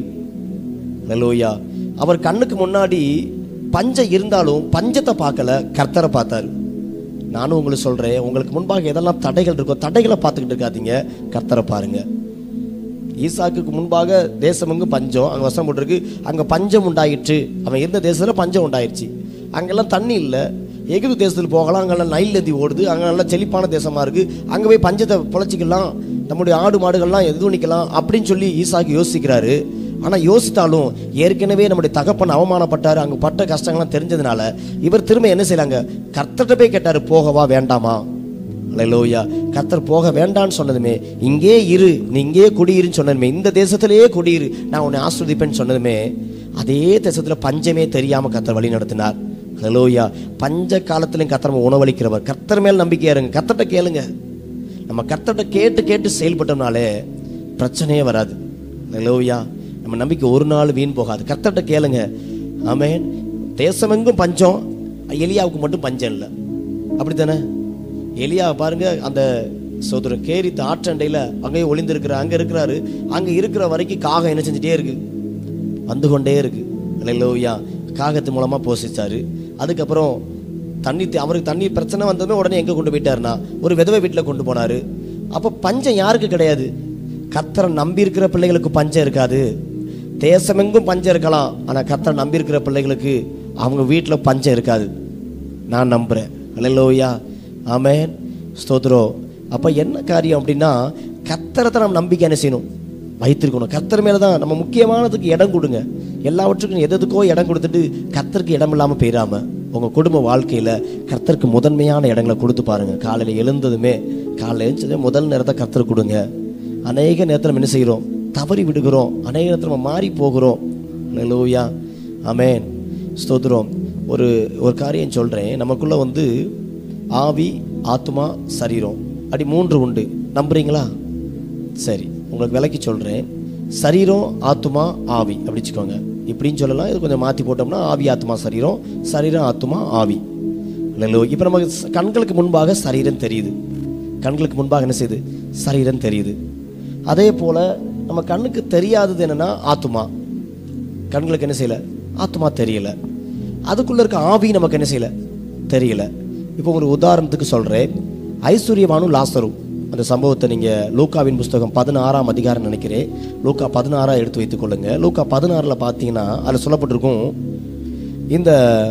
ஹalleluya அவர் கண்ணுக்கு முன்னாடி பஞ்சம் இருந்தாலும் பஞ்சத்தை பார்க்கல கர்த்தரை பார்த்தாரு நானும் உங்களுக்கு சொல்றேன் உங்களுக்கு முன்பாக எதெல்லாம் தடைகள் இருக்கோ தடைகளை பார்த்துக்கிட்டு இருக்காதீங்க கர்த்தரை பாருங்க ஈசாக்குக்கு முன்பாக தேசமெங்கும் பஞ்சம் அங்கே வசனம் போட்டிருக்கு அங்கே பஞ்சம் உண்டாயிற்று அவன் இருந்த தேசத்தில் பஞ்சம் உண்டாயிடுச்சு அங்கெல்லாம் தண்ணி இல்லை எகிப்து தேசத்தில் போகலாம் அங்கெல்லாம் நைல் நதி ஓடுது அங்கே நல்லா செழிப்பான தேசமாக இருக்குது அங்கே போய் பஞ்சத்தை பொழைச்சிக்கலாம் நம்முடைய ஆடு மாடுகள்லாம் எது நிற்கலாம் அப்படின்னு சொல்லி ஈசாக்கு யோசிக்கிறாரு ஆனால் யோசித்தாலும் ஏற்கனவே நம்முடைய தகப்பன் அவமானப்பட்டார் அங்கே பட்ட கஷ்டங்கள்லாம் தெரிஞ்சதுனால இவர் திரும்ப என்ன செய்யலாங்க கர்த்தர்ட்ட போய் கேட்டார் போகவா வேண்டாமா அல்லேலூயா கர்த்தர் போக வேண்டான்னு சொன்னதுமே இங்கே இரு நீ இங்கே குடியிருன்னு சொன்னதுமே இந்த தேசத்திலேயே குடியிரு நான் உன்னை ஆஸ்வதிப்பேன்னு சொன்னதுமே அதே தேசத்துல பஞ்சமே தெரியாம கர்த்தர் வழி நடத்தினார் அல்லேலூயா பஞ்ச காலத்திலையும் கர்த்தர் நம்ம உணவளிக்கிறவர் கர்த்தர் மேல் நம்பிக்கையா இருங்க கர்த்தர்ட்ட கேளுங்க நம்ம கர்த்தர்ட்ட கேட்டு கேட்டு செயல்பட்டோம்னாலே பிரச்சனையே வராது அல்லேலூயா நம்ம நம்பிக்கை ஒரு நாள் வீண் போகாது கர்த்தர்ட்ட கேளுங்க ஆமென் தேசமெங்கும் பஞ்சம் எலியாவுக்கு மட்டும் பஞ்சம் இல்லை அப்படித்தானே எலியா பாருங்க அந்த சோதர கேரி ஆற்றண்டையில் அங்கேயே ஒளிந்திருக்கிற அங்கே இருக்கிறாரு அங்கே இருக்கிற வரைக்கும் காகம் என்ன செஞ்சுட்டே இருக்கு வந்து கொண்டே இருக்கு அல்லேலூயா காகத்து மூலமா போஷிச்சாரு அதுக்கப்புறம் தண்ணி தே- அவருக்கு தண்ணி பிரச்சனை வந்ததுமே உடனே எங்க கொண்டு போயிட்டாருன்னா ஒரு விதவை வீட்டில் கொண்டு போனாரு அப்ப பஞ்சம் யாருக்கு கிடையாது கர்த்தரை நம்பி இருக்கிற பிள்ளைகளுக்கு பஞ்சம் இருக்காது தேசமெங்கும் பஞ்சம் இருக்கலாம் ஆனா கர்த்தரை நம்பி இருக்கிற பிள்ளைகளுக்கு அவங்க வீட்டில் பஞ்சம் இருக்காது நான் நம்புறேன் அல்லேலூயா ஆமென் ஸ்தோத்ரோ அப்ப என்ன காரியம் அப்படின்னா கர்த்தரை தான் நம்ம நம்பிக்கை என்ன செய்யணும் வைத்திருக்கணும் கர்த்தர் மேல தான் நம்ம முக்கியமானதுக்கு இடம் கொடுங்க எல்லாவற்றுக்கும் எது எதுக்கோ இடம் கொடுத்துட்டு கர்த்தருக்கு இடம் இல்லாம போயிடாம உங்க குடும்ப வாழ்க்கையில கர்த்தருக்கு முதன்மையான இடங்களை கொடுத்து பாருங்க காலையில எழுந்ததுமே காலையில எழுந்ததுமே முதல் நேரத்தை கர்த்தர் கொடுங்க அநேக நேரத்தில் நம்ம என்ன செய்கிறோம் தவறி விடுகிறோம் அநேக நேரத்தில் நம்ம மாறி போகிறோம் லூயா ஆமென் ஸ்தோத்திரம் ஒரு ஒரு காரியம் சொல்றேன் நமக்குள்ள வந்து ஆவி ஆத்மா சரீரம் அப்படி மூன்று உண்டு நம்புறீங்களா சரி உங்களுக்கு விலைக்கு சொல்றேன் சரீரம் ஆத்மா ஆவி அப்படி வச்சுக்கோங்க இப்படின்னு சொல்லலாம் இது கொஞ்சம் மாற்றி போட்டோம்னா ஆவி ஆத்மா சரீரம் சரீரம் ஆத்மா ஆவி இல்லை இப்போ நமக்கு ஸ்- கண்களுக்கு முன்பாக சரீரம் தெரியுது கண்களுக்கு முன்பாக என்ன செய்யுது சரீரம் தெரியுது அதே போல் நம்ம கண்ணுக்கு தெரியாதது என்னன்னா ஆத்மா கண்களுக்கு என்ன செய்யல ஆத்மா தெரியல அதுக்குள்ள இருக்க ஆவி நமக்கு என்ன செய்யல தெரியல இப்போ ஒரு உதாரணத்துக்கு சொல்றேன் ஐஸ்வர்யவானும் லாசரும் அந்த சம்பவத்தை நீங்க லூக்காவின் புஸ்தகம் பதினாறாம் அதிகாரம் நினைக்கிறேன் லூக்கா பதினாறா எடுத்து வைத்துக் கொள்ளுங்க லூக்கா பதினாறுல பார்த்தீங்கன்னா அதில் சொல்லப்பட்டிருக்கும் இந்த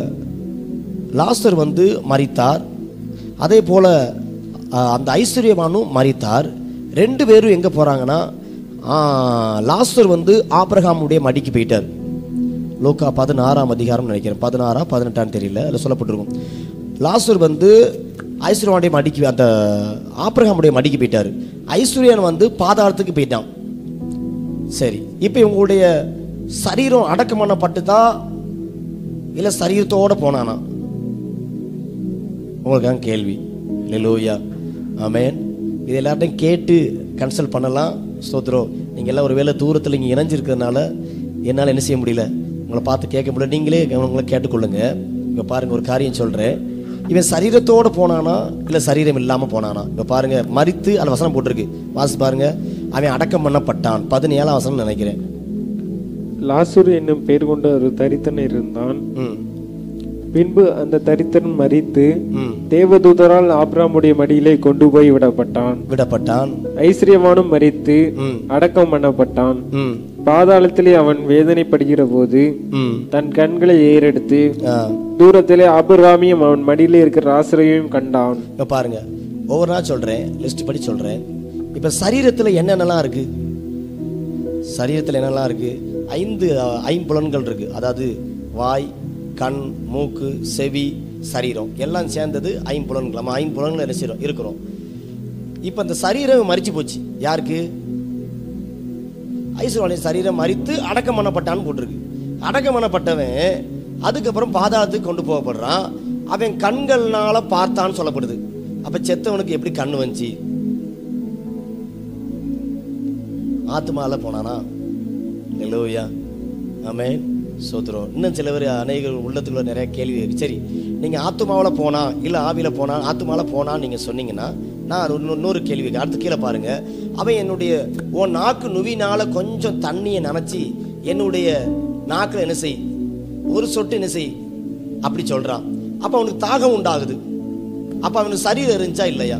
லாஸ்டர் வந்து மரித்தார் அதே போல அஹ், அந்த ஐஸ்வர்யவானும் மரித்தார் ரெண்டு பேரும் எங்க போறாங்கன்னா ஆஹ், லாஸ்டர் வந்து ஆபிரகாமுடைய மடிக்கு போயிட்டார் லோக்கா பதினாறாம் அதிகாரம் நினைக்கிறேன் பதினாறா பதினெட்டான்னு தெரியல அதில் சொல்லப்பட்டிருக்கும் லாஸ்டர் வந்து ஐஸ்வர்யாவுடைய மடிக்கு அந்த ஆபிரகாமுடைய மடிக்கு போயிட்டார் ஐஸ்வர்யன் வந்து பாதாளத்துக்கு போயிட்டான் சரி இப்போ இவங்களுடைய சரீரம் அடக்கம் பண்ணப்பட்டுதா இல்லை சரீரத்தோட போனானா உங்களுக்காக கேள்வி லெலூயா ஆமென் இது எல்லார்ட்டையும் கேட்டு கன்சல்ட் பண்ணலாம் ஸ்தோத்திரம் நீங்கள் எல்லாம் ஒரு வேளை தூரத்தில் இங்கே இணைஞ்சிருக்கிறதுனால என்னால் என்ன செய்ய முடியல உங்களை பார்த்து கேட்க முடியல நீங்களே உங்களை கேட்டுக்கொள்ளுங்க இங்கே பாருங்க ஒரு காரியம் சொல்கிறேன் இவன் சரீரத்தோடு போனானா இல்லை சரீரம் இல்லாமல் போனானா இப்போ பாருங்க மரித்து அதில் வசனம் போட்டிருக்கு வாசி பாருங்க அவன் அடக்கம் பண்ணப்பட்டான் பதினேழாம் வசனம் நினைக்கிறேன் லாசர் என்னும் பெயர் கொண்ட ஒரு தரித்தன் இருந்தான் ம் பின்பு அந்த தரித்தன் மரித்து ம் தேவதூதரால் ஆபிராமுடைய மடியிலே கொண்டு போய் விடப்பட்டான் விடப்பட்டான் ஐஸ்வர்யவானும் மரித்து ம் அடக்கம் பண்ணப்பட்டான் ம் பாதாளத்திலே அவன் வேதனைப்படுகிற போது ம் தன் கண்களை ஏறெடுத்து ஆ தூரத்திலே ஆபிரகாமியும் அவன் மடியிலே இருக்கிற ராசரையும் கண்டான் இப்போ பாருங்க ஒவ்வொரு நாள் சொல்கிறேன் லிஸ்ட் படி சொல்கிறேன் இப்போ சரீரத்தில் என்னென்னலாம் இருக்கு சரீரத்தில் என்னெல்லாம் இருக்கு ஐந்து அஹ், ஐம்புலன்கள் இருக்கு அதாவது வாய் கண் மூக்கு செவி சரீரம் எல்லாம் சேர்ந்தது ஐம்புலன்கள் நம்ம ஐம்புலன்கள் என்ன செய்கிறோம் இருக்கிறோம் இப்போ இந்த சரீரம் மறிச்சு போச்சு யாருக்கு ஐஸ்வரனுடைய சரீரம் மறித்து அடக்கம் பண்ணப்பட்டான்னு போட்டிருக்கு அடக்கம் பண்ணப்பட்டவன் அதுக்கப்புறம் பாதாளத்துக்கு கொண்டு போகப்படுறான் அவன் கண்கள்னால பார்த்தான்னு சொல்லப்படுது அப்ப செத்தவனுக்கு எப்படி கண்ணு வந்துச்சு ஆத்மால போனானா நெலோயா ஆமென் சோத்ரம் இன்னும் சில பேர் அநேக உள்ளத்துக்குள்ள நிறைய கேள்வி இருக்கு சரி நீங்க ஆத்மாவில் போனா இல்ல ஆவியில போனா ஆத்மால போனா நீங்க சொன்னீங்கன்னா நான் ஒரு இன்னொரு- இன்னொரு கேள்வி இருக்கு. அடுத்து கீழே பாருங்க அவன் என்னுடைய உன் நாக்கு நுவினால கொஞ்சம் தண்ணியை நனைச்சி என்னுடைய நாக்குல என்ன செய் ஒரு சொட்டு என்ன செய் அப்படி சொல்றான் அப்ப அவனுக்கு தாகம் உண்டாகுது அப்ப அவனுக்கு சரீரம் இருந்துச்சா இல்லையா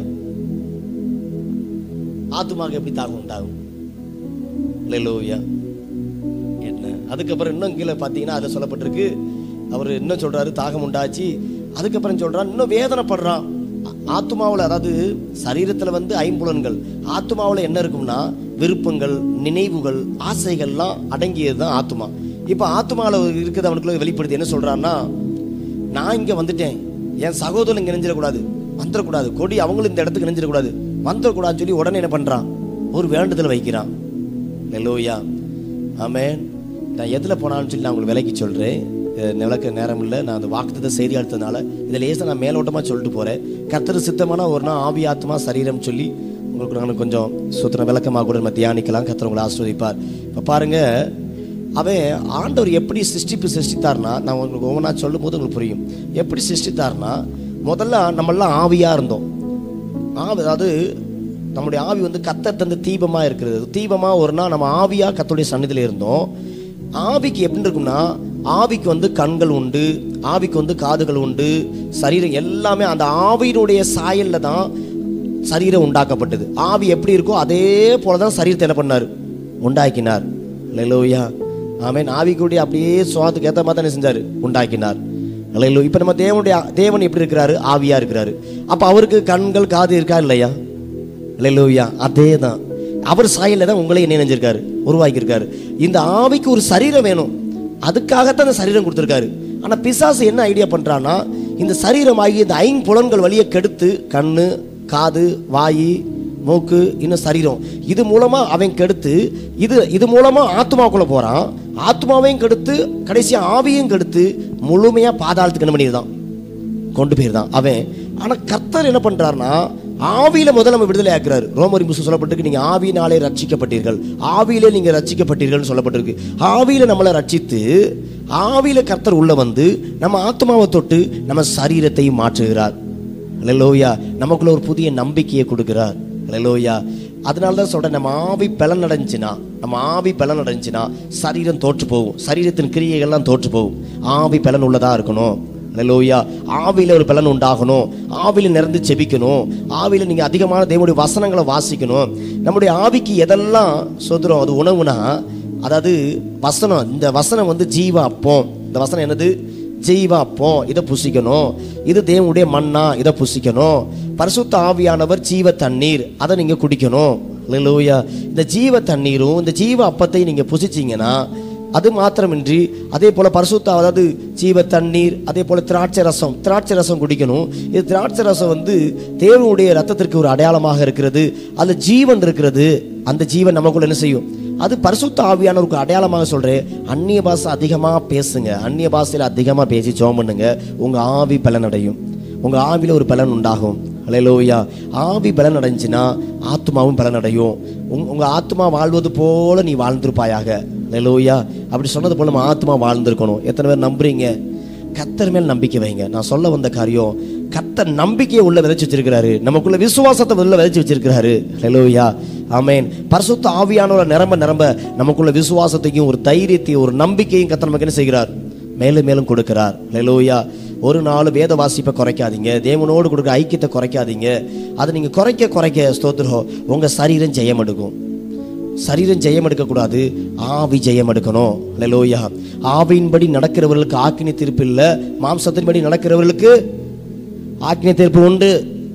ஆத்துமாக்கு எப்படி தாகம் உண்டாகும் லெலோயா என்ன அதுக்கப்புறம் இன்னும் கீழே பார்த்தீங்கன்னா அதில் சொல்லப்பட்டிருக்கு அவர் இன்னும் சொல்றாரு தாகம் உண்டாச்சு அதுக்கப்புறம் சொல்றான் இன்னும் வேதனைப்படுறான் ஆ- ஆத்துமாவுல அதாவது சரீரத்துல வந்து ஐம்புலன்கள் ஆத்துமாவுல என்ன இருக்கும்னா விருப்பங்கள் நினைவுகள் ஆசைகள்லாம் அடங்கியது தான் ஆத்துமா இப்போ ஆத்துமாவில் இருக்கிறது அவனுக்குள்ள வெளிப்படுத்தி என்ன சொல்றான்னா நான் இங்க வந்துட்டேன் என் சகோதரன் இங்க நெஞ்சிடக்கூடாது வந்துடக்கூடாது கொடி அவங்களும் இந்த இடத்துக்கு நெஞ்சிடக்கூடாது வந்துடக்கூடாதுன்னு சொல்லி உடனே என்ன பண்றான் ஒரு வேண்டுதல் வைக்கிறான் லெலோயா ஆமென் நான் எதில் போனாலும் சொல்லி நான் உங்களுக்கு விலைக்கு சொல்கிறேன் விளக்க நேரம் இல்லை நான் அந்த வாக்குத்தத்தை செய்தி எடுத்ததுனால இதில் லேசாக நான் மேலோட்டமாக சொல்லிட்டு போகிறேன் கர்த்தர் சித்தமான ஒரு நாள் ஆவி ஆத்மா சரீரம் சொல்லி உங்களுக்கு நான் கொஞ்சம் சுத்தின விளக்கமாக கூட நம்ம தியானிக்கலாம் கர்த்தர் உங்களை ஆஸ்வதிப்பார் இப்போ பாருங்க அவன் ஆண்டவர் எப்படி சிருஷ்டிப்பு சிருஷ்டித்தார்னா நான் உங்களுக்கு ஒவ்வொன்றா சொல்லும் போது உங்களுக்கு புரியும் எப்படி சிருஷ்டித்தார்னா முதல்ல நம்மெல்லாம் ஆவியாக இருந்தோம் ஆவி அதாவது நம்முடைய ஆவி வந்து கத்தர் தந்த தீபமாக இருக்கிறது தீபமாக ஒரு நாள் நம்ம ஆவியாக கத்தருடைய சன்னிதியில் இருந்தோம் ஆவிக்கு எப்படி இருக்கும்னா ஆவிக்கு வந்து கண்கள் உண்டு ஆவிக்கு வந்து காதுகள் உண்டு சரீரம் எல்லாமே அந்த ஆவியினுடைய சாயல்ல தான் சரீரம் உண்டாக்கப்பட்டது ஆவி எப்படி இருக்கோ அதே போல தான் சரீரத்தை என்ன பண்ணார் உண்டாக்கினார் லெலோயா ஆமென் ஆவிக்குடைய அப்படியே சுவாத்துக்கு ஏற்ற மாதிரி தான் என்ன செஞ்சார் உண்டாக்கினார் அல்லையிலோ இப்போ நம்ம தேவனுடைய தேவன் எப்படி இருக்கிறாரு ஆவியா இருக்கிறாரு அப்போ அவருக்கு கண்கள் காது இருக்கா இல்லையா அல்லையிலோயா அதே தான் அவர் சாயலில் தான் உங்களை என்ன நினைஞ்சிருக்காரு உருவாக்கியிருக்காரு இந்த ஆவிக்கு ஒரு சரீரம் வேணும் அதுக்காகத்தான் அந்த சரீரம் கொடுத்துருக்காரு ஆனால் பிசாசு என்ன ஐடியா பண்ணுறான்னா இந்த சரீரம் ஆகிய இந்த ஐம்புலன்கள் வழியை கெடுத்து கண்ணு காது வாய் மூக்கு இன்னும் சரீரம் இது மூலமா அவன் கெடுத்து இது இது மூலமா ஆத்மாக்குள்ள போறான் ஆத்மாவையும் கெடுத்து கடைசியா ஆவியும் கெடுத்து முழுமையா பாதாளத்துக்கு என்ன பண்ணிடுதான் கொண்டு போயிருந்தான் அவன் ஆனா கர்த்தர் என்ன பண்றாருன்னா ஆவியில முதல்ல நம்ம விடுதலை ஆக்குறாரு ரோமரி புஸ்தகம் சொல்லப்பட்டிருக்கு நீங்க ஆவியினாலே ரட்சிக்கப்பட்டீர்கள் ஆவியிலே நீங்க ரட்சிக்கப்பட்டீர்கள் சொல்லப்பட்டிருக்கு ஆவியில நம்மளை ரட்சித்து ஆவியில கர்த்தர் உள்ள வந்து நம்ம ஆத்மாவை தொட்டு நம்ம சரீரத்தையும் மாற்றுகிறார் ஹalleluya நமக்குள்ள ஒரு புதிய நம்பிக்கையை கொடுக்கிறார் ஹalleluya அதனால தான் சொல்றேன் நம்ம ஆவி பலன் அடைஞ்சுனா நம்ம ஆவி பலன் அடைஞ்சுனா சரீரம் தோற்று போகும் சரீரத்தின் கிரியைகள்லாம் தோற்று போகும் ஆவி பலன் உள்ளதா இருக்கணும் ஹalleluya ஆவியில ஒரு பலன் உண்டாகணும் ஆவியில நிறந்து செபிக்கணும் ஆவியில நீங்க அதிகமான தேவனுடைய வசனங்களை வாசிக்கணும் நம்முடைய ஆவிக்கு எதெல்லாம் சொதுரம் அது உணவுனா அதாவது வசனம் இந்த வசனம் வந்து ஜீவ அப்பம் இந்த வசனம் என்னது ஜீவ அப்பம் இதை புசிக்கணும் இது தேவனுடைய மண்ணா இதை புசிக்கணும் பரிசுத்த ஆவியானவர் ஜீவ தண்ணீர் அதை நீங்க குடிக்கணும் ஹalleluya இந்த ஜீவ தண்ணீரும் இந்த ஜீவ அப்பத்தை நீங்க புசிச்சீங்கன்னா அது மாத்திரமின்றி அதே போல பரிசுத்த அதாவது ஜீவ தண்ணீர் அதே போல திராட்சை ரசம் திராட்சை ரசம் குடிக்கணும் இது திராட்சை ரசம் வந்து தேவனுடைய ரத்தத்திற்கு ஒரு அடையாளமாக இருக்கிறது அதுல ஜீவன் இருக்கிறது அந்த ஜீவன் நமக்குள்ள என்ன செய்யும் அது பரிசுத்த ஆவியானவருக்கு அடையாளமாக சொல்றேன் அந்நிய பாஷை அதிகமாக பேசுங்க அந்நிய பாஷையில் அதிகமாக பேசி ஜோம் பண்ணுங்க உங்க ஆவி பலனடையும் உங்க ஆவியில ஒரு பலன் உண்டாகும் அலையலோயா ஆவி பலன் அடைஞ்சுன்னா ஆத்மாவும் பலன் அடையும் உங்க உங்க ஆத்மா வாழ்வது போல நீ வாழ்ந்திருப்பாயாக அலையலோயா அப்படி சொன்னது போல நம்ம ஆத்மா வாழ்ந்திருக்கணும் எத்தனை பேர் நம்புறீங்க கத்தர் மேல் நம்பிக்கை வைங்க நான் சொல்ல வந்த காரியம் கத்தர் நம்பிக்கையை உள்ள விதைச்சு வச்சிருக்கிறாரு நமக்குள்ள விசுவாசத்தை உள்ள விதைச்சு வச்சிருக்கிறாரு ஹalleluya ஆமென் பரிசுத்த ஆவியானவர நிரம்ப நிரம்ப நமக்குள்ள விசுவாசத்தையும் ஒரு தைரியத்தையும் ஒரு நம்பிக்கையும் கத்தர் நமக்கு என்ன செய்கிறார் மேலும் மேலும் கொடுக்கிறார் ஹalleluya ஒரு நாள் வேத வாசிப்பை குறைக்காதீங்க தேவனோடு கொடுக்குற ஐக்கியத்தை குறைக்காதீங்க அதை நீங்க குறைக்க குறைக்க ஸ்தோத்திரம் உங்க சரீரம் ஜெயம் எடுக்கும் சரீரம் ஜெயம் எடுக்கக்கூடாது ஆவி ஜெயம் எடுக்கணும் ஹalleluya ஆவியின்படி நடக்கிறவர்களுக்கு ஆக்கினி தீர்ப்பு இல்லை மாம்சத்தின்படி நடக்கிறவர்களுக்கு ஆக்கினி தீர்ப்பு உண்டு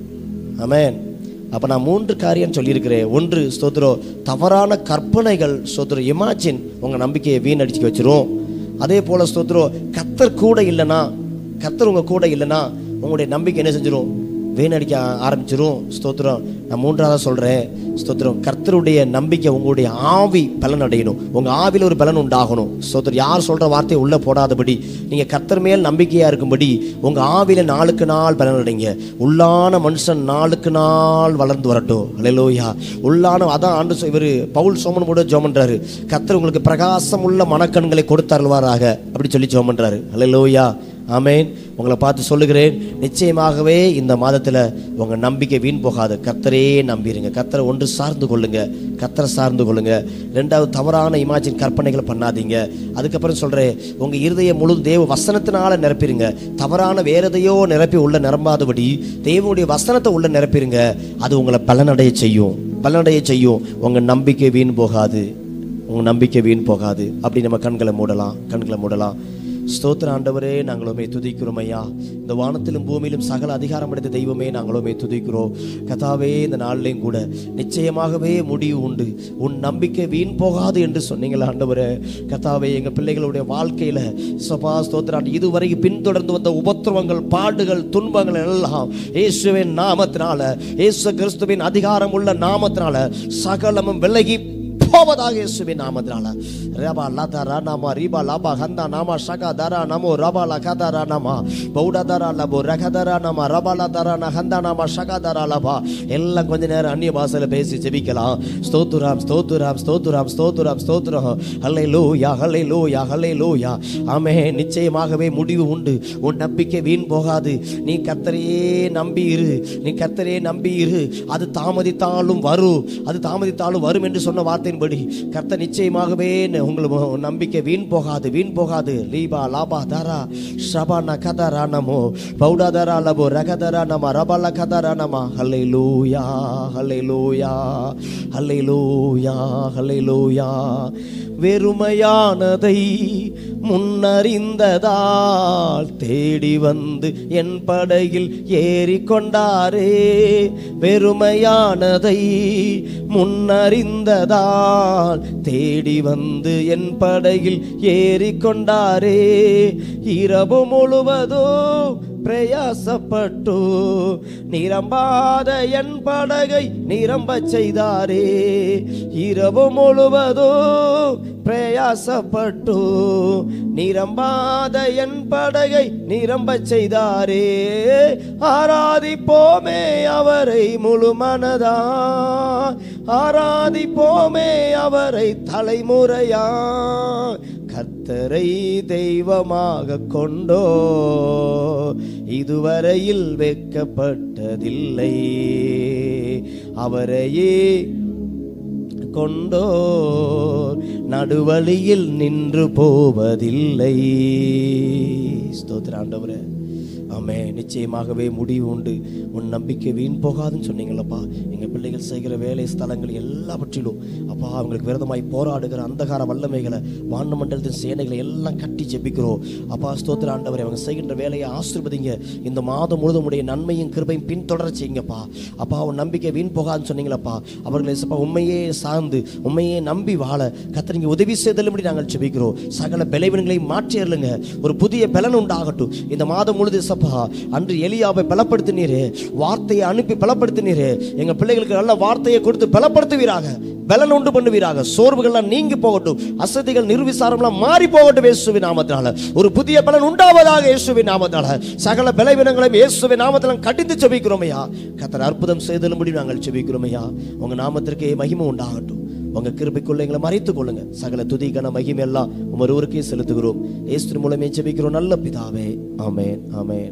ஆமென் அப்ப நான் மூன்று காரியம் சொல்லியிருக்கிறேன் ஒன்று ஸ்தோத்திரம் தவறான கற்பனைகள் ஸ்தோத்திரம் இமாஜின் உங்க நம்பிக்கையை வீணடிச்சு வச்சிரும் அதே போல ஸ்தோத்திரம் கத்தர் கூட இல்லைன்னா கத்தர் உங்க கூட இல்லைன்னா உங்களுடைய நம்பிக்கை என்ன செஞ்சிரும் வீணடிக்க ஆரம்பிச்சிரும் ஸ்தோத்திரம் நான் மூன்றாவது சொல்றேன் ஸ்தோத்திரம் கர்த்தருடைய நம்பிக்கை உங்களுடைய ஆவி பலன் அடையணும் உங்க ஆவில ஒரு பலன் உண்டாகணும் ஸ்தோத்திரம் யார் சொல்ற வார்த்தையை உள்ள போடாதபடி நீங்க கர்த்தர் மேல் நம்பிக்கையா இருக்கும்படி உங்க ஆவில நாளுக்கு நாள் பலன் அடைங்க உள்ளான மனுஷன் நாளுக்கு நாள் வளர்ந்து வரட்டும் அல்லேலூயா உள்ளான அதான் ஆண்டு சொ- இவரு பவுல் சோமன் கூட ஜோம் பண்றாரு கர்த்தர் உங்களுக்கு பிரகாசம் உள்ள மனக்கண்களை கொடுத்தருள்வாராக அப்படி சொல்லி ஜோம் பண்றாரு அல்லேலூயா ஆமென் உங்களை பார்த்து சொல்லுகிறேன் நிச்சயமாகவே இந்த மாதத்துல உங்க நம்பிக்கை வீண் போகாது கர்த்தரே நம்பிடுங்க கர்த்தரை ஒன்று சார்ந்து கொள்ளுங்க கர்த்தரை சார்ந்து கொள்ளுங்க ரெண்டாவது தவறான இமாஜின் கற்பனைகளை பண்ணாதீங்க அதுக்கப்புறம் சொல்றேன் உங்க இருதயம் முழு தேவ வசனத்தினால நிரப்பிருங்க தவறான வேற எதையோ நிரப்பி உள்ள நிரம்பாதபடி தேவனுடைய வசனத்தை உள்ள நிரப்பிருங்க அது உங்களை பலனடைய செய்யும் பலனடைய செய்யும் உங்க நம்பிக்கை வீண் போகாது உங்க நம்பிக்கை வீண் போகாது அப்படி நம்ம கண்களை மூடலாம் கண்களை மூடலாம் ஸ்தோத்திர ஆண்டவரே நாங்களுமே துதிக்கிறோம் ஐயா இந்த வானத்திலும் பூமியிலும் சகல அதிகாரம் அடைந்த தெய்வமே நாங்களுமே துதிக்கிறோம் கதாவே இந்த நாளிலையும் கூட நிச்சயமாகவே முடிவு உண்டு உன் நம்பிக்கை வீண் போகாது என்று சொன்னீங்களா ஆண்டவரே கதாவே எங்க பிள்ளைகளுடைய வாழ்க்கையில சபா ஸ்தோத்திரம் இதுவரைக்கும் பின்தொடர்ந்து வந்த உபத்திரவங்கள் பாடுகள் துன்பங்கள் எல்லாம் இயேசுவின் நாமத்தினால இயேசு கிறிஸ்துவின் அதிகாரம் உள்ள நாமத்தினால சகலமும் விலகி போவதாக இயேசுவின் நாமத்தினால ரபா லதா ராநாமா ரீபா லாபா ஹந்தா நாமா ஷகா தரா நமோ ரபா லகதா ராநாமா பௌடா தரா லபோ ரகதரா நாமா ரபா லதரா ந ஹந்தா நாமா ஷகா தரா லபா எல்லாம் கொஞ்ச நேரம் அந்நிய பாஷையில பேசி ஜெபிக்கலாம் ஸ்தோத்துராம் ஸ்தோத்துராம் ஸ்தோத்துராம் ஸ்தோத்துராம் ஸ்தோத்துரம் ஹல்லை லூயா ஹல்லை லூயா ஹல்லை லூயா ஆமே நிச்சயமாகவே முடிவு உண்டு உன் நம்பிக்கை வீண் போகாது நீ கத்தரையே நம்பி இரு நீ கத்தரையே நம்பி இரு அது தாமதித்தாலும் வரும் அது தாமதித்தாலும் வரும் என்று சொன்ன வார்த்தையின்படி கர்த்தர் நிச்சயமாகவே ந- உங்களுக்கு நம்பிக்கை வீண் போகாது வீண் போகாது லீபா லாபா தாரா ஷபா நகதரா நமோ பௌடா தரா லபோ ரகதரா நம ரபல கதரா நம ஹல்லை லூயா ஹல்லை லூயா ஹல்லை லூயா ஹல்லை லூயா வெறுமையானதை முன்னறிந்ததால் தேடி வந்து என் படகில் ஏறிக்கொண்டாரே வெறுமையானதை முன்னறிந்ததால் தேடி வந்து என் படகில் ஏறிக்கொண்டாரே இரவு முழுவதும் பிரயாசப்பட்டு நிரம்பாத என் படகை நிரம்பச் செய்தாரே இரவு முழுவதும் பிரயாசப்பட்டு நிரம்பாத என் படகை நிரம்பச் செய்தாரே ஆராதிப்போமே அவரை முழு மனதா ஆராதிப்போமே அவரை தலைமுறையா கர்த்தரை தெய்வமாக கொண்டோ இதுவரையில் வெட்கப்பட்டதில்லை அவரையே கொண்டோ நடுவழியில் நின்று போவதில்லை ஸ்தோத்திர ஆண்டவரே ஆமே நிச்சயமாகவே முடிவு உண்டு உன் நம்பிக்கை வீண் போகாதுன்னு சொன்னீங்களப்பா எங்க பிள்ளைகள் செய்கிற வேலை ஸ்தலங்கள் எல்லாவற்றிலும் அப்பா அவங்களுக்கு விரதமாய் போராடுகிற அந்தகார வல்லமைகளை வானமண்டலத்தின் சேனைகளை எல்லாம் கட்டி ஜெபிக்கிறோம் அப்பா ஸ்தோத்திர ஆண்டவரே அவங்க செய்கின்ற வேலையை ஆசிர்வதிங்க இந்த மாதம் முழுதும் உடைய நன்மையும் கிருபையும் பின்தொடர செய்யுங்கப்பா அப்பா உன் நம்பிக்கை வீண் போகாதுன்னு சொன்னீங்களப்பா அவர்களை சப்பா உண்மையே சார்ந்து உண்மையே நம்பி வாழ கத்தரிங்க உதவி செய்தலும்படி நாங்கள் ஜெபிக்கிறோம் சகல பலவீனங்களை மாற்றி அருளுங்க ஒரு புதிய பலன் உண்டாகட்டும் இந்த மாதம் முழுது சப்பா அன்று எலியாவை பலப்படுத்தினீரே வார்த்தையை அனுப்பி பலப்படுத்தினீரே எங்க பிள்ளைகளுக்கு நல்ல வார்த்தையை கொடுத்து பலப்படுத்துவீராக பலன் உண்டு பண்ணுவீராக சோர்வுகள்லாம் நீங்கி போகட்டும் அசதிகள் நிர்விசாரம்லாம் மாறி போகட்டும் இயேசுவின் நாமத்தினால ஒரு புதிய பலன் உண்டாவதாக இயேசுவின் நாமத்தால சகல பலவீனங்களையும் இயேசுவின் நாமத்தில் கடிந்து செபிக்கிறோமையா கத்தர் அற்புதம் செய்தலும்படி நாங்கள் செபிக்கிறோமையா உங்க நாமத்திற்கே மகிமை உண்டாகட்டும் உங்க கிருபைக்குள்ள எங்களை மறைத்துக் கொள்ளுங்க சகல துதி கன மகிமை எல்லாம் உம் ஒருவருக்கே செலுத்துகிறோம் இயேசு மூலமே ஜெபிக்கிறோம் நல்ல பிதாவே ஆமென் ஆமென்